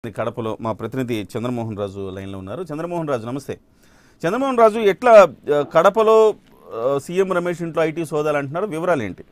కడపలో మా ప్రతినిధి చంద్రమోహన్ రాజు లైన్లో ఉన్నారు చంద్రమోహన్ రాజు నమస్తే చంద్రమోహన్ రాజు ఎట్లా ఆ, కడపలో ఆ, సీఎం రమేష్ ఇంట్లో ఐటీ సోదాలు అంటున్నారు వివరాలు ఏంటి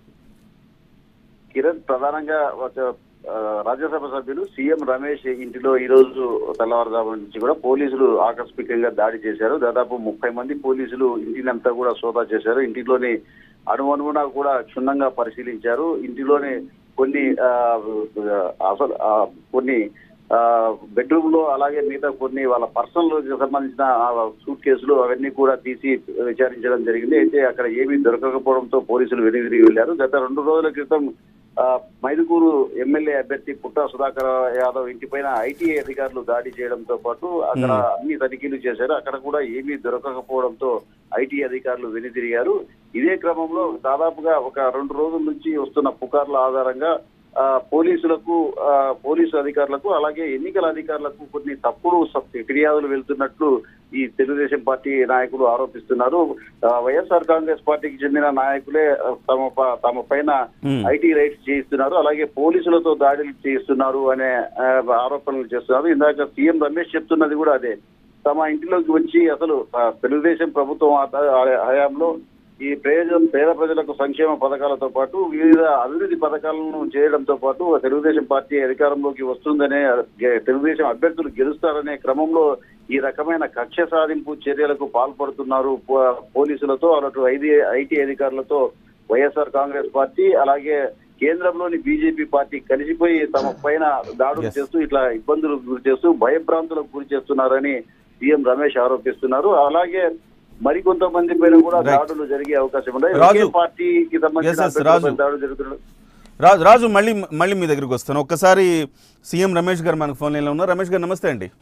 కిరణ్ ప్రధానంగా ఒక ఆ, రాజ్యసభ సభ్యులు సీఎం రమేష్ ఇంటిలో ఈ రోజు తెల్లవారుజాము నుంచి కూడా పోలీసులు ఆకస్మికంగా దాడి చేశారు దాదాపు ముప్పై మంది పోలీసులు ఇంటినంతా కూడా సోదా చేశారు ఇంటిలోని అణువణువున కూడా క్షుణ్ణంగా పరిశీలించారు ఇంటిలోని కొన్ని ఆ, అసలు ఆ, కొన్ని బెడ్రూమ్ లో అలాగే మిగతా కొన్ని వాళ్ళ పర్సనల్ సంబంధించిన సూట్ కేసులు అవన్నీ కూడా తీసి విచారించడం జరిగింది అయితే అక్కడ ఏమీ దొరకకపోవడంతో పోలీసులు వెనుదిరిగి వెళ్లారు గత రెండు రోజుల క్రితం ఆ, మైదుకూరు ఎమ్మెల్యే అభ్యర్థి పుట్ట సుధాకర్ యాదవ్ ఇంటిపైన ఐటీ అధికారులు దాడి చేయడంతో పాటు అక్కడ అన్ని తనిఖీలు చేశారు అక్కడ కూడా ఏమీ దొరకకపోవడంతో ఐటీ అధికారులు వెనుదిరిగారు ఇదే క్రమంలో దాదాపుగా ఒక రెండు రోజుల నుంచి వస్తున్న పుకార్ల ఆధారంగా ఆ, పోలీసులకు ఆ, పోలీసు అధికారులకు అలాగే ఎన్నికల అధికారులకు కొన్ని తప్పుడు స- ఫిర్యాదులు వెళ్తున్నట్లు ఈ తెలుగుదేశం పార్టీ నాయకులు ఆరోపిస్తున్నారు ఆ, వైఎస్ఆర్ కాంగ్రెస్ పార్టీకి చెందిన నాయకులే ఆ, తమ ప- తమ పైన Hmm. ఐటీ రైట్స్ చేయిస్తున్నారు అలాగే పోలీసులతో దాడులు చేయిస్తున్నారు అనే ఆ, ఆరోపణలు చేస్తున్నారు ఇందాక సీఎం రమేష్ చెప్తున్నది కూడా అదే తమ ఇంటిలోకి వచ్చి అసలు ఆ, తెలుగుదేశం ప్రభుత్వం ఆ- హయాంలో ఈ ప్రయోజనం పేద ప్రజలకు సంక్షేమ పథకాలతో పాటు వివిధ అభివృద్ధి పథకాలను చేయడంతో పాటు తెలుగుదేశం పార్టీ అధికారంలోకి వస్తుందనే గె- తెలుగుదేశం అభ్యర్థులు గెలుస్తారనే క్రమంలో ఈ రకమైన కక్ష సాధింపు చర్యలకు పాల్పడుతున్నారు పో- పోలీసులతో అటు ఐటీ ఐటీ అధికారులతో వైఎస్ఆర్ కాంగ్రెస్ పార్టీ అలాగే కేంద్రంలోని బీజేపీ పార్టీ కలిసిపోయి తమ పైన దాడులు Yes. చేస్తూ ఇట్లా ఇబ్బందులకు గురి చేస్తూ భయభ్రాంతులకు గురి చేస్తున్నారని సీఎం రమేష్ ఆరోపిస్తున్నారు అలాగే మరికొంతమంది పైన కూడా Right. దాడులు జరిగే అవకాశం ఉన్నాయి రాజు. ఒకే పార్టీకి సంబంధించిన Yes, yes, అభ్యర్థులపై రాజు. దాడులు జరుగుతున్నాయి రాజు రాజు మళ్ళీ మళ్ళీ మీ దగ్గరికి వస్తాను ఒక్కసారి సీఎం రమేష్ గారు మనకు ఫోన్ లైన్లో ఉన్నారు రమేష్ గారు నమస్తే అండి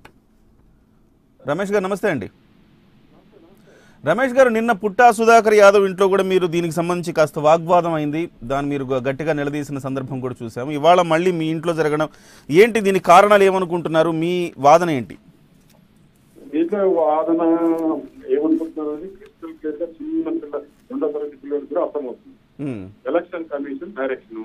రమేష్ గారు నమస్తే అండి రమేష్ గారు నిన్న పుట్టా సుధాకర్ యాదవ్ ఇంట్లో కూడా మీరు దీనికి సంబంధించి కాస్త వాగ్వాదం అయింది దాన్ని మీరు గ- గట్టిగా నిలదీసిన సందర్భం కూడా చూసాము ఇవాళ మళ్ళీ మీ ఇంట్లో జరగడం ఏంటి దీనికి కారణాలు ఏమనుకుంటున్నారు మీ వాదన ఏంటి దీంట్లో వాదన ఏమనుకుంటున్నారని క్రిస్టల్ క్లియర్ గా చిన్న పిల్ల రెండో తరగతి పిల్లలకు కూడా అర్థమవుతుంది um, election commission direction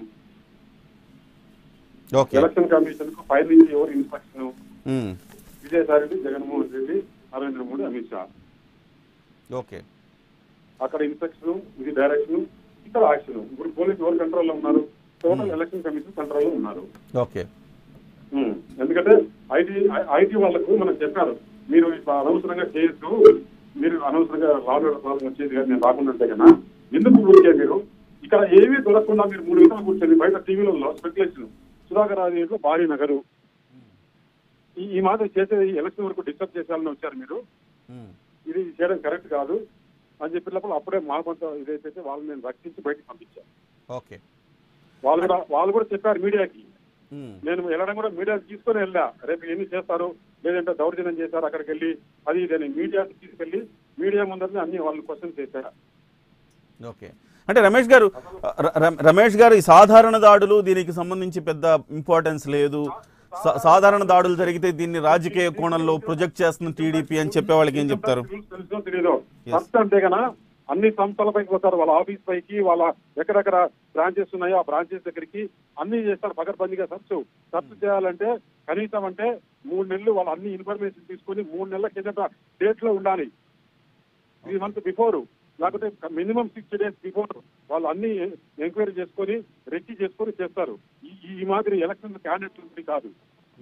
okay election commission కు పై నుంచి ఎవరు instruction um, Vijayasai Reddy Jaganmohan Reddy Narendra Modi Amit Shah okay అక్కడ ఇన్స్ట్రక్షన్ ఇది డైరెక్షన్ ఇక్కడ యాక్షన్ ఇప్పుడు పోలీసు ఎవరు కంట్రోల్లో ఉన్నారు టోటల్ ఎలక్షన్ కమిషన్ కంట్రోల్లో ఉన్నారు ఓకే ఉమ్. ఎందుకంటే ఐటీ ఐటీ వాళ్ళకు మనం చెప్పారు మీరు ఇట్లా అనవసరంగా చేయొద్దు మీరు అనవసరంగా రాను ప్రాబ్లం వచ్చేది కానీ నేను రాకుండా ఉంటే కదా ఎందుకు ఊరికే మీరు ఇక్కడ ఏమీ దొరకకుండా మీరు మూడు గంటలు కూర్చొని బయట టీవీలలో స్పెక్యులేషన్ సుధాకర్ రాజు భారీ నగరు ఈ ఈ మాదిరి చేసే ఈ ఎలక్షన్ వరకు డిస్టర్బ్ చేసేయాలని వచ్చారు మీరు ఉమ్, ఇది చేయడం కరెక్ట్ కాదు అని చెప్పినప్పుడు అప్పుడే మా కొంత ఇదైతే వాళ్ళని నేను రక్షించి బయటకు పంపించాను ఓకే వాళ్ళు కూడా వాళ్ళు కూడా చెప్పారు మీడియాకి ఉమ్, నేను వెళ్ళడం కూడా మీడియా తీసుకొని వెళ్ళా రేపు ఎన్ని చేస్తారు లేదంటే దౌర్జన్యం చేశారు అక్కడికి వెళ్ళి అది ఇదని మీడియా తీసుకెళ్లి మీడియా ముందరనే అన్ని వాళ్ళు క్వశ్చన్ చేశారు ఓకే అంటే రమేష్ గారు ర- ర- రమేష్ గారు ఈ సాధారణ దాడులు దీనికి సంబంధించి పెద్ద ఇంపార్టెన్స్ లేదు సా- సాధారణ దాడులు జరిగితే దీన్ని రాజకీయ కోణంలో ప్రొజెక్ట్ చేస్తున్న టీడీపీ అని చెప్పే వాళ్ళకి ఏం చెప్తారు రూల్స్ తెలుసో తెలియదో Yes. ఫస్ట్ అంటే గన అన్ని సంస్థల పైకి పోతారు వాళ్ళ ఆఫీస్ పైకి వాళ్ళ ఎక్కడెక్కడ బ్రాంచెస్ ఉన్నాయో ఆ బ్రాంచెస్ దగ్గరికి అన్ని చేస్తారు పకడ్బందీగా సర్చ్ సర్చ్ చేయాలంటే కనీసం అంటే మూడు నెలలు వాళ్ళు అన్ని ఇన్ఫర్మేషన్ తీసుకొని మూడు నెలల కిందట డేట్ లో ఉండాలి త్రీ మంత్ బిఫోర్ లేకపోతే మినిమం సిక్స్ డేస్ బిఫోర్ వాళ్ళు అన్ని ఎంక్వైరీ చేసుకొని రెక్కి చేసుకొని చేస్తారు ఈ ఈ మాదిరి ఎలక్షన్ క్యాండిడేట్ కాదు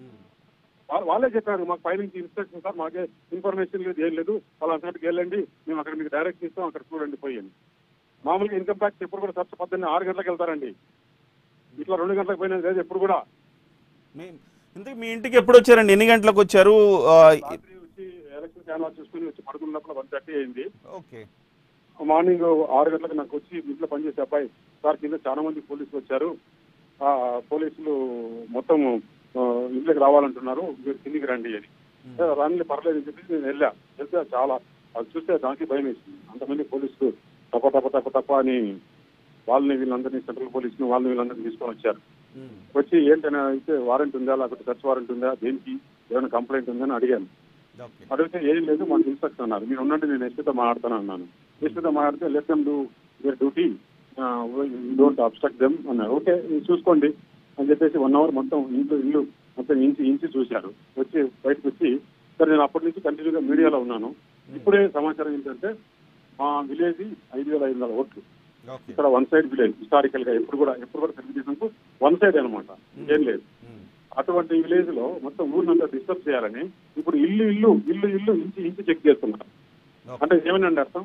వా- వాళ్ళే చెప్పారు మాకు పైనుంచి ఇన్స్ట్రక్షన్ సార్ మాకే ఇన్ఫర్మేషన్ లేదు ఏం లేదు వాళ్ళ చోటుకి వెళ్ళండి మేము అక్కడ మీకు డైరెక్ట్ ఇస్తాం అక్కడ చూడండి పోయండి మామూలుగా ఇన్కమ్ ట్యాక్స్ ఎప్పుడు కూడా సర్చ్ పొద్దున్నే ఆరు గంటలకు వెళ్తారండి ఇట్లా రెండు గంటలకు పోయినా లేదు ఎప్పుడు కూడా మీ ఇంతకు మీ ఇంటికి ఎప్పుడు వచ్చారండి ఎన్ని గంటలకు వచ్చారు ఆ, రాత్రి వచ్చి ఎలక్షన్ క్యాన్వాస్ చూసుకుని వచ్చి పడుకున్నప్పుడు వన్ థర్టీ అయింది ఓకే మార్నింగ్ ఆరు గంటలకు నాకు వచ్చి ఇంట్లో పనిచేసే అబ్బాయి సార్ కింద చాలా మంది పోలీసులు వచ్చారు ఆ పోలీసులు మొత్తం ఆ, ఇంట్లోకి రావాలంటున్నారు మీరు కిందికి రండి అని రాని పర్లేదు అని చెప్పి నేను వెళ్ళా వెళ్తే చాలా అది చూస్తే దానికి భయం వేసింది అంతమంది పోలీసులు తప్ప తప్ప తప్ప తప్ప అని వాళ్ళని వీళ్ళందరినీ సెంట్రల్ పోలీసుని వాళ్ళని వీళ్ళందరినీ తీసుకొని వచ్చారు ఉమ్, వచ్చి ఏంటని అయితే వారెంట్ ఉందా లేకపోతే సెర్చ్ వారెంట్ ఉందా దేనికి ఏమైనా కంప్లైంట్ ఉందని అడిగాను ఓకే అడిగితే ఏం లేదు మాకు ఇన్స్ట్రక్షన్ అన్నారు మీరు ఉండండి నేను ఎస్పీతో మాట్లాడతాను అన్నాను ఎస్పీతో మాట్లాడితే let them do their duty don't obstruct them అన్నారు ఓకే చూసుకోండి అని చెప్పేసి వన్ అవర్ మొత్తం ఇంట్లో ఇల్లు మొత్తం ఇంచి ఇంచి చూశారు వచ్చి బయటకు వచ్చి సరే నేను అప్పటి నుంచి కంటిన్యూగా మీడియాలో ఉన్నాను ఇప్పుడే సమాచారం ఏంటంటే మా విలేజ్ ఐదు వేల ఐదు వందల ఓట్లు ఓకే ఇక్కడ వన్ సైడ్ విలేజ్ హిస్టారికల్ గా ఎప్పుడు కూడా ఎప్పుడు కూడా తెలుగుదేశంకు వన్ సైడ్ అనమాట ఏం లేదు అటువంటి విలేజ్ లో మొత్తం ఊరినంతా డిస్టర్బ్ చేయాలని ఇప్పుడు ఇల్లు ఇల్లు ఇల్లు ఇల్లు ఇంచి ఇంచి చెక్ చేస్తున్నారు అంటే ఏమనండి అర్థం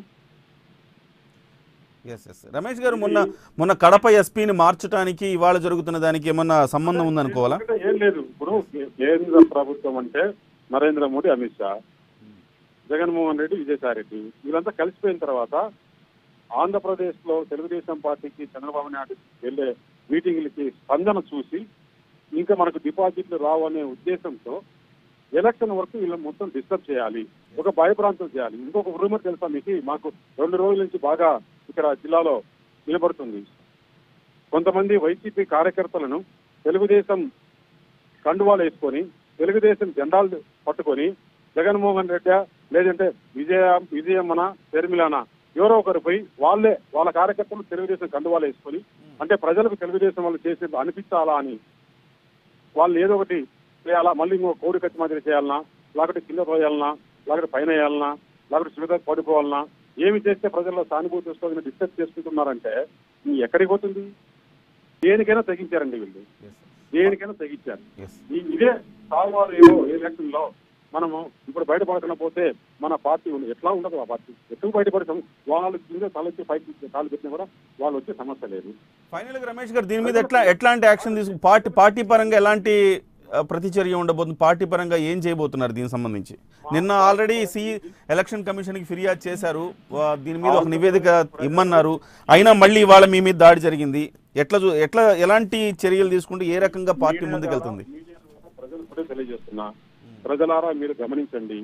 ఎస్ ఎస్ రమేష్ గారు మొన్న మొన్న కడప ఎస్పీని మార్చడానికి ఇవాళ జరుగుతున్న దానికి ఏమన్నా సంబంధం ఉందనుకోవాలా అంటే ఏం లేదు ఇప్పుడు కే- కేంద్ర ప్రభుత్వం అంటే నరేంద్ర మోడీ అమిత్ షా జగన్మోహన్ రెడ్డి విజయసాయి రెడ్డి వీళ్ళంతా కలిసిపోయిన తర్వాత ఆంధ్రప్రదేశ్ లో తెలుగుదేశం పార్టీకి చంద్రబాబు నాయుడు వెళ్లే మీటింగ్లకి స్పందన చూసి ఇంకా మనకు డిపాజిట్లు రావు అనే ఉద్దేశంతో ఎలక్షన్ వరకు వీళ్ళని మొత్తం డిస్టర్బ్ చేయాలి ఒక భయప్రాంతం చేయాలి ఇంకొక రూమర్ తెలుసా మీకు మాకు రెండు రోజుల నుంచి బాగా ఇక్కడ జిల్లాలో నిలబడుతుంది కొంతమంది వైసీపీ కార్యకర్తలను తెలుగుదేశం కండువాలు వేసుకొని తెలుగుదేశం జెండాలు పట్టుకొని జగన్మోహన్ రెడ్డి లేదంటే విజయ విజయమ్మన షర్మిలానా ఎవరో ఒకరు పోయి వాళ్ళే వాళ్ళ కార్యకర్తలు తెలుగుదేశం కండువాలు వేసుకొని అంటే ప్రజలకు తెలుగుదేశం వాళ్ళు చేసే అనిపించాలా అని వాళ్ళు ఏదో ఒకటి చేయాలా మళ్ళీ ఇంకో కోడి కత్తి మాదిరి చేయాలనా లేకపోతే కింద పోయాలనా లేకపోతే పైన వేయాలనా లేకపోతే సువిధ పడిపోవాలనా ఏమి చేస్తే ప్రజల్లో సానుభూతి వస్తుందని డిస్కస్ చేసుకుంటున్నారంటే ఈ ఎక్కడికి పోతుంది దేనికైనా తగ్గించారండి వీళ్ళు దేనికైనా తగ్గించారు ఎస్ ఈ- ఇదే సాగువారు ఏవో ఎలక్షన్ లో మనము ఇప్పుడు బయటపడకుండా పోతే మన పార్టీ ఉంది. ఎట్లా ఉండదు ఆ పార్టీ ఎక్కువ బయటపడతాం వాళ్ళు కింద తలొచ్చి పైకి కాలు పెట్టినా కూడా వాళ్ళు వచ్చే సమస్య లేదు ఫైనల్ గా రమేష్ గారు దీని మీద ఎట్లా ఎట్లాంటి యాక్షన్ తీసుకు పార్టీ పార్టీ పరంగా ఎలాంటి ఆ, ప్రతిచర్య ఉండబోతుంది పార్టీ పరంగా ఏం చేయబోతున్నారు దీనికి సంబంధించి నిన్న ఆల్రెడీ సి ఎలక్షన్ కమిషన్ కి ఫిర్యాదు చేశారు వా- దీని మీద ఒక నివేదిక ఇమ్మన్నారు అయినా మళ్ళీ ఇవాళ మీ మీద దాడి జరిగింది ఎట్లా చూ- ఎట్లా ఎలాంటి చర్యలు తీసుకుంటూ ఏ రకంగా పార్టీ ముందుకెళ్తుంది మీడియా ద్వారా ప్రజలు కూడా తెలియజేస్తున్నా ప్రజలారా మీరు గమనించండి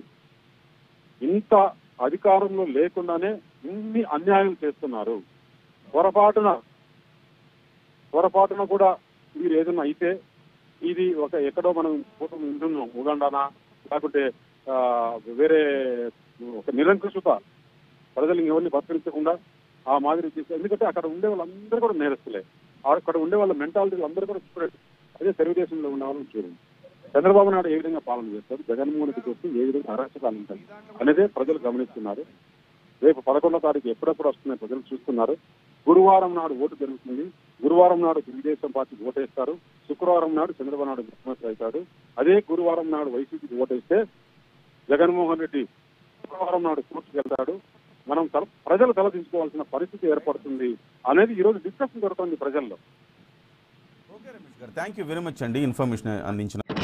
ఇంత అధికారంలో లేకుండానే ఇన్ని అన్యాయం చేస్తున్నారు పొరపాటున పొరపాటున కూడా మీరు ఏదైనా అయితే ఇది ఒక ఎక్కడో మనం పూర్వం వింటున్నాం ఉగాండానా లేకుంటే ఆ, వేరే ఒక నిరంకుశత ప్రజలు ఎవరిని బతికించకుండా ఆ మాదిరి చేసి ఎందుకంటే అక్కడ ఉండే వాళ్ళందరూ కూడా నేరస్తులే అక్కడ ఉండే వాళ్ళ మెంటాలిటీ అందరూ కూడా చూడండి అదే తెలుగుదేశంలో ఉన్న వాళ్ళని చూడండి చంద్రబాబు నాయుడు ఏ విధంగా పాలన చేస్తారు జగన్మోహన్ రెడ్డి చేస్తే ఏ విధంగా అరాచకాలు ఉంటాయి అనేదే ప్రజలు గమనిస్తున్నారు రేపు పదకొండో తారీఖు ఎప్పుడెప్పుడు వస్తున్నాయి ప్రజలు చూస్తున్నారు గురువారం నాడు ఓటు జరుగుతుంది గురువారం నాడు తెలుగుదేశం పార్టీకి ఓటేస్తారు శుక్రవారం నాడు చంద్రబాబు నాయుడు ముఖ్యమంత్రి అవుతాడు అదే గురువారం నాడు వైసీపీకి ఓటేస్తే జగన్మోహన్ రెడ్డి శుక్రవారం నాడు కోర్టుకు వెళ్తాడు మనం తల ప్రజలు తలదించుకోవాల్సిన పరిస్థితి ఏర్పడుతుంది అనేది ఈ రోజు డిస్కషన్ జరుగుతుంది ప్రజల్లో okay Ramesh garu thank you very much అండి ఇన్ఫర్మేషన్ అందించిన